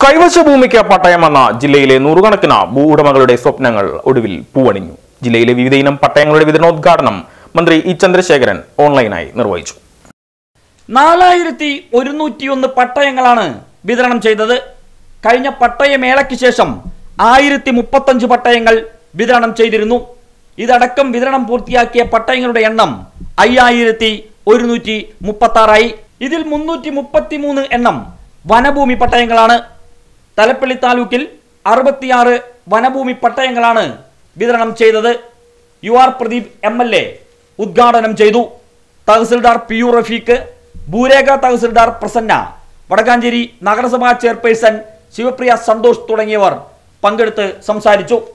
കൈവശ ഭൂമിക്ക് പട്ടയമെന്ന ജില്ലയിലെ നൂറുകണക്കിന് ഭൂവുടമകളുടെ സ്വപ്നങ്ങൾ ഒടുവിൽ പൂവണിഞ്ഞു ജില്ലയിലെ വിവിധ ഇനം പട്ടയങ്ങളുടെ വിതരണോദ്ഘാടനം മന്ത്രി ഇ ചന്ദ്രശേഖരൻ ഓൺലൈനായി നിർവഹിച്ചു നാലായിരത്തി ഒരുന്നൂറ്റിയൊന്ന് പട്ടയങ്ങളാണ് വിതരണം ചെയ്തത് കഴിഞ്ഞ പട്ടയമേളയ്ക്ക് ശേഷം ആയിരത്തി മുപ്പത്തഞ്ച് പട്ടയങ്ങൾ വിതരണം ചെയ്തിരുന്നു ഇതടക്കം വിതരണം പൂർത്തിയാക്കിയ പട്ടയങ്ങളുടെ എണ്ണം അയ്യായിരത്തി ഒരുന്നൂറ്റി മുപ്പത്തി ആറായി ഇതിൽ മുന്നൂറ്റി മുപ്പത്തി മൂന്ന് എണ്ണം വനഭൂമി പട്ടയങ്ങളാണ് തലപ്പള്ളി താലൂക്കിൽ അറുപത്തിയാറ് വനഭൂമി പട്ടയങ്ങളാണ് വിതരണം ചെയ്തത് U R Pradeep M L A ഉദ്ഘാടനം ചെയ്തു തഹസിൽദാർ പി യു റഫീഖ് ഭൂരേഖ തഹസിൽദാർ പ്രസന്ന വടക്കാഞ്ചേരി നഗരസഭാ ചെയർപേഴ്സൺ ശിവപ്രിയ സന്തോഷ് തുടങ്ങിയവർ പങ്കെടുത്ത് സംസാരിച്ചു